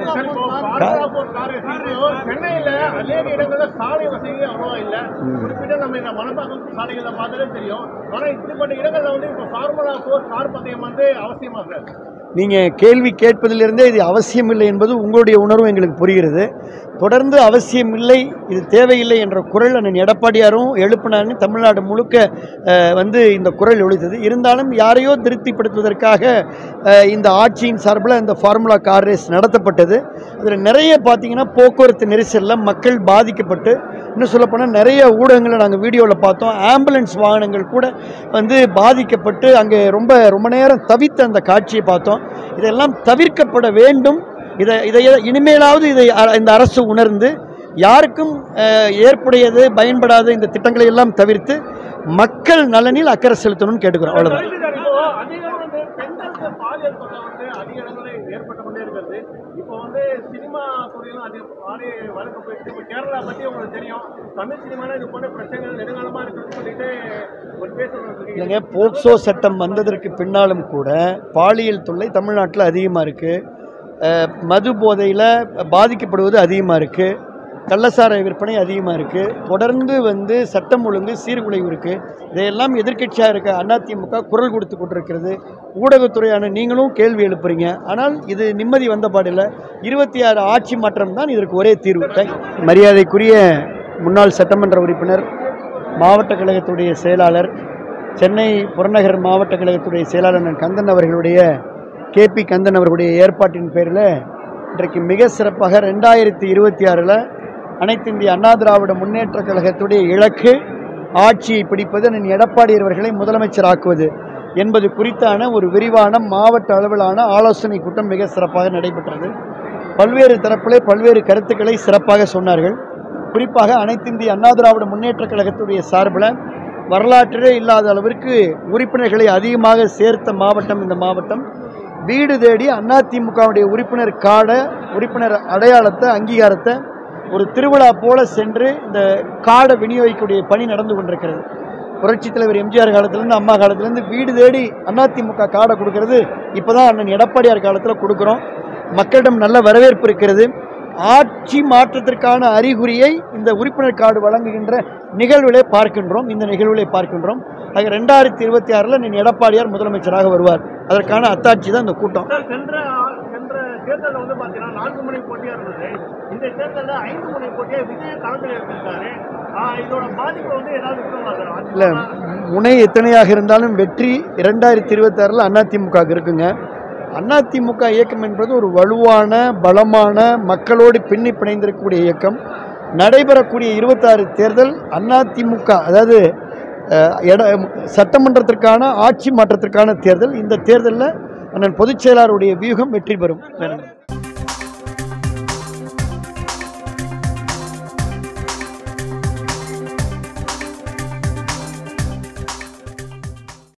சரி, இப்போ பாதுகாப்போர் car STO சென்னையில அநேக இடங்கள்ல சாலை வசதி அவ்வளவா இல்ல குறிப்பிட்ட நம்ம இந்த மணப்பாக்கம் சாலைகளை பார்த்தாலே தெரியும் ஆனா இப்படிப்பட்ட இடங்கள்ல வந்து இப்போ ஃபார்முலா போர் கார் பந்தயம் வந்து அவசியமா சார் நீங்கள் கேள்வி கேட்பதிலிருந்தே இது அவசியமில்லை என்பது உங்களுடைய உணர்வு எங்களுக்கு புரிகிறது தொடர்ந்து அவசியமில்லை இது தேவையில்லை என்ற குரல் அண்ணன் எடப்பாடியாரும் எழுப்பினார்னு தமிழ்நாடு முழுக்க அஹ், வந்து இந்த குரல் ஒழித்தது இருந்தாலும் யாரையோ திருப்திப்படுத்துவதற்காக அஹ், இந்த ஆட்சியின் சார்பில் இந்த ஃபார்முலா கார் ரேஸ் நடத்தப்பட்டது அதில் நிறைய பார்த்தீங்கன்னா போக்குவரத்து நெரிசலில் மக்கள் பாதிக்கப்பட்டு இன்னும் சொல்லப்போனால் நிறைய ஊடகங்களை நாங்கள் வீடியோவில் பார்த்தோம் ஆம்புலன்ஸ் வாகனங்கள் கூட வந்து பாதிக்கப்பட்டு அங்கே ரொம்ப ரொம்ப நேரம் தவித்த அந்த காட்சியை பார்த்தோம் இதெல்லாம் தவிர்க்கப்பட வேண்டும் இதை இதை இனிமேலாவது இதை அ- இந்த அரசு உணர்ந்து யாருக்கும் அஹ், ஏற்புடையது பயன்படாத இந்த திட்டங்களை எல்லாம் தவிர்த்து மக்கள் நலனில் அக்கறை செலுத்தணும்னு கேட்டுக்கிறோம் அவ்வளோதான் இப்போ அதிகம் வந்து பெண்களுக்கு பாலியல் தொல்லை வந்து அதிக இடங்களில் ஏற்பட்டு கொண்டே இருக்கிறது இப்போ வந்து சினிமா துறையிலும் அதிக பாதி வழக்கு போயிட்டு இப்போ கேரளா பத்தி உங்களுக்கு தெரியும் தமிழ் சினிமால இது போன்ற பிரச்சனைகள் நெடுங்காலமா இருக்குன்னு சொல்லிட்டு ஒரு பேசுறது இல்லைங்க போக்சோ சட்டம் வந்ததற்கு பின்னாலும் கூட பாலியல் தொல்லை தமிழ்நாட்டில் அதிகமாக இருக்குது மது போதையில் பாதிக்கப்படுவது அதிகமாக இருக்குது கள்ளசாராய விற்பனை அதிகமாக இருக்குது தொடர்ந்து வந்து சட்டம் ஒழுங்கு சீர்குலைவு இருக்குது இதையெல்லாம் எதிர்க்கட்சியாக இருக்க அதிமுக குரல் கொடுத்து கொண்டிருக்கிறது ஊடகத்துறையான நீங்களும் கேள்வி எழுப்புறீங்க ஆனால் இது நிம்மதி வந்த பாடில்லை இருபத்தி ஆறு ஆட்சி மாற்றம் தான் இதற்கு ஒரே தீர்வு Thank you. மரியாதைக்குரிய முன்னாள் சட்டமன்ற உறுப்பினர் மாவட்ட கழகத்துடைய செயலாளர் சென்னை புறநகர் மாவட்ட கழகத்துடைய செயலாளர் அண்ணன் கந்தன் அவர்களுடைய கேபி கந்தன் அவர்களுடைய ஏற்பாட்டின் பேரில் இன்றைக்கு மிக சிறப்பாக ரெண்டாயிரத்தி இருபத்தி ஆறில் அனைத்து இந்திய அண்ணா திராவிட முன்னேற்ற கழகத்துடைய இலக்கு ஆட்சியை பிடிப்பது அண்ணன் எடப்பாடி அவர்களை முதலமைச்சராக்குவது என்பது குறித்தான ஒரு விரிவான மாவட்ட அளவிலான ஆலோசனை கூட்டம் மிக சிறப்பாக நடைபெற்றது பல்வேறு தரப்பிலே பல்வேறு கருத்துக்களை சிறப்பாக சொன்னார்கள் குறிப்பாக அனைத்து இந்திய அண்ணா திராவிட முன்னேற்ற கழகத்துடைய சார்பில் வரலாற்றிலே இல்லாத அளவிற்கு உறுப்பினர்களை அதிகமாக சேர்த்த மாவட்டம் இந்த மாவட்டம் வீடு தேடி அதிமுகவுடைய உறுப்பினர் கார்டை உறுப்பினர் அடையாளத்தை அங்கீகாரத்தை ஒரு திருவிழா போல சென்று இந்த கார்டை விநியோகிக்கக்கூடிய பணி நடந்து கொண்டிருக்கிறது புரட்சித் தலைவர் எம்ஜிஆர் காலத்திலேருந்து அம்மா காலத்திலேருந்து வீடு தேடி அதிமுக கார்டை கொடுக்கறது இப்போ தான் அண்ணன் எடப்பாடியார் காலத்தில் கொடுக்குறோம் மக்களிடம் நல்ல வரவேற்பு இருக்கிறது ஆட்சி மாற்றத்திற்கான அறிகுறியை இந்த உறுப்பினர் கார்டு வழங்குகின்ற நிகழ்வுகளை பார்க்கின்றோம் இந்த நிகழ்வுகளை பார்க்கின்றோம் ஆக ரெண்டாயிரத்தி இருபத்தி ஆறில் நீ எடப்பாடியார் முதலமைச்சராக வருவார் அதற்கான அத்தாட்சி தான் இந்த கூட்டம் சார் சென்ற சென்ற தேர்தலில் வந்து பார்த்தீங்கன்னா நான்கு முனை போட்டியா இருந்தது இந்த தேர்தலில் ஐந்து முனை போட்டியா விஜய் களத்தில் இருந்திருக்காரு ஆஹ் இதோட பாதிப்பு வந்து ஏதாவது இருக்குமா சார் இல்லை முனை எத்தனையாக இருந்தாலும் வெற்றி இரண்டாயிரத்தி இருபத்தாறில் அதிமுக இருக்குங்க அதிமுக இயக்கம் என்பது ஒரு வலுவான பலமான மக்களோடு பின்னி பிணைந்திருக்கக்கூடிய இயக்கம் நடைபெறக்கூடிய இருபத்தாறு தேர்தல் அதிமுக அதாவது அஹ், எட சட்டமன்றத்திற்கான ஆட்சி மாற்றத்திற்கான தேர்தல் இந்த தேர்தலில் அண்ணன் பொதுச் செயலாளருடைய வியூகம் வெற்றி பெறும் நன்றி